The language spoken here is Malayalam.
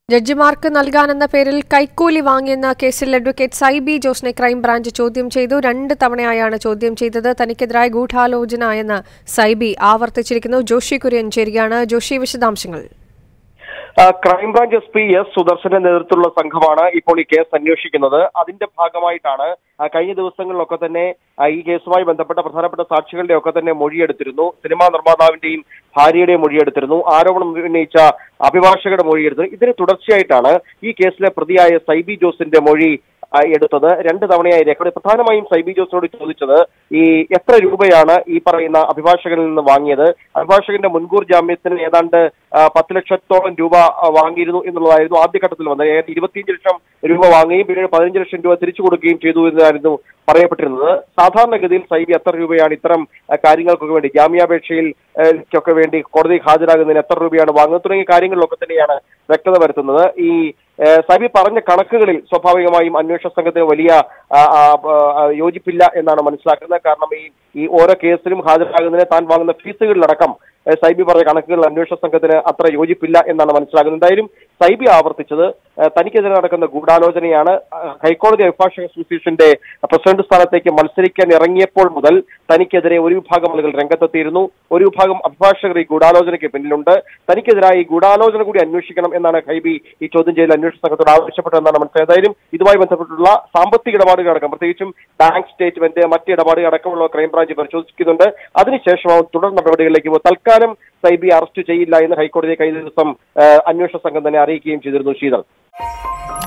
ജഡ്ജിമാർക്ക് നൽകാനെന്ന പേരിൽ കൈക്കൂലി വാങ്ങിയെന്ന കേസിൽ അഡ്വക്കേറ്റ് സൈബി ജോസിനെ ക്രൈംബ്രാഞ്ച് ചോദ്യം ചെയ്തു രണ്ട് തവണയായാണ് ചോദ്യം ചെയ്തത് തനിക്കെതിരായ ഗൂഢാലോചന എന്ന് സൈബി ആവർത്തിച്ചിരിക്കുന്നു ജോഷി കുര്യൻ ചേരുകയാണ് ജോഷി വിശദാംശങ്ങൾ ആ, ക്രൈംബ്രാഞ്ച് എസ് പി എസ് സുദർശന്റെ നേതൃത്വത്തിലുള്ള സംഘമാണ് ഇപ്പോൾ ഈ കേസ് അന്വേഷിക്കുന്നത് അതിന്റെ ഭാഗമായിട്ടാണ് ആ, കഴിഞ്ഞ ദിവസങ്ങളിലൊക്കെ തന്നെ ആ, ഈ കേസുമായി ബന്ധപ്പെട്ട പ്രധാനപ്പെട്ട സാക്ഷികളുടെ ഒക്കെ തന്നെ മൊഴിയെടുത്തിരുന്നു സിനിമാ നിർമ്മാതാവിന്റെയും ഭാര്യയുടെയും മൊഴിയെടുത്തിരുന്നു ആരോപണം ഉന്നയിച്ച അഭിഭാഷകരുടെ മൊഴിയെടുത്തിരുന്നു ഇതിന് തുടർച്ചയായിട്ടാണ് ഈ കേസിലെ പ്രതിയായ സൈബി ജോസിന്റെ മൊഴി ആ, എടുത്തത് രണ്ട് തവണയായി രേഖ പ്രധാനമായും സൈബി ജോസിനോട് ചോദിച്ചത് ഈ എത്ര രൂപയാണ് ഈ പറയുന്ന അഭിഭാഷകനിൽ നിന്ന് വാങ്ങിയത് അഭിഭാഷകന്റെ മുൻകൂർ ജാമ്യത്തിന് ഏതാണ്ട് ആ, പത്ത് ലക്ഷത്തോളം രൂപ ആ, വാങ്ങിയിരുന്നു എന്നുള്ളതായിരുന്നു ആദ്യഘട്ടത്തിൽ വന്നത് ഏതാണ്ട് ഇരുപത്തിയഞ്ച് ലക്ഷം രൂപ വാങ്ങുകയും പിന്നീട് പതിനഞ്ച് ലക്ഷം രൂപ തിരിച്ചു കൊടുക്കുകയും ചെയ്തു എന്നായിരുന്നു പറയപ്പെട്ടിരുന്നത് സാധാരണഗതിയിൽ സൈബി എത്ര രൂപയാണ് ഇത്തരം ആ, കാര്യങ്ങൾക്കൊക്കെ വേണ്ടി ജാമ്യാപേക്ഷയിൽ ആ, ക്കൊക്കെ വേണ്ടി കോടതിയിൽ ഹാജരാകുന്നതിന് എത്ര രൂപയാണ് വാങ്ങുന്നത് തുടങ്ങിയ കാര്യങ്ങളിലൊക്കെ തന്നെയാണ് വ്യക്തത വരുത്തുന്നത് ഈ ഏ, സൈബി പറഞ്ഞ കണക്കുകളിൽ സ്വാഭാവികമായും അന്വേഷണ സംഘത്തിന് വലിയ ആ, ആ, ആ, യോജിപ്പില്ല എന്നാണ് മനസ്സിലാക്കുന്നത് കാരണം ഈ ഈ ഓരോ കേസിലും ഹാജരാകുന്നതിന് താൻ വാങ്ങുന്ന ഫീസുകളിലടക്കം ഏ, സൈബി പറഞ്ഞ കണക്കുകളിൽ അന്വേഷണ സംഘത്തിന് അത്ര യോജിപ്പില്ല എന്നാണ് മനസ്സിലാക്കുന്നത് എന്തായാലും സൈബി ആവർത്തിച്ചത് ഏ, തനിക്കെതിരെ നടക്കുന്ന ഗൂഢാലോചനയാണ് ആ, ഹൈക്കോടതി അഭിഭാഷക അസോസിയേഷന്റെ പ്രസിഡന്റ് സ്ഥാനത്തേക്ക് മത്സരിക്കാൻ ഇറങ്ങിയപ്പോൾ മുതൽ തനിക്കെതിരെ ഒരു വിഭാഗം ആളുകൾ രംഗത്തെത്തിയിരുന്നു ഒരു വിഭാഗം അഭിഭാഷകർ ഈ ഗൂഢാലോചനയ്ക്ക് പിന്നിലുണ്ട് തനിക്കെതിരായി ഈ ഗൂഢാലോചന കൂടി അന്വേഷിക്കണം എന്നാണ് ഹൈബി ഈ ചോദ്യം ചെയ്യൽ അന്വേഷണ സംഘത്തോട് ആവശ്യപ്പെട്ടതെന്നാണ് മനസ്സിലായത് ഏതായാലും ഇതുമായി ബന്ധപ്പെട്ടുള്ള സാമ്പത്തിക ഇടപാടുകൾ അടക്കം പ്രത്യേകിച്ചും ബാങ്ക് സ്റ്റേറ്റ്മെന്റ് മറ്റ് ഇടപാടുകൾ അടക്കമുള്ള ക്രൈംബ്രാഞ്ച് പരിശോധിക്കുന്നുണ്ട് അതിനുശേഷമാവും തുടർ നടപടികളിലേക്ക് പോകും തൽക്കാലം സൈബി അറസ്റ്റ് ചെയ്യില്ല എന്ന് ഹൈക്കോടതിയെ കഴിഞ്ഞ ദിവസം ആ, അന്വേഷണ സംഘം തന്നെ അറിയിക്കുകയും ചെയ്തിരുന്നു ശീതൾ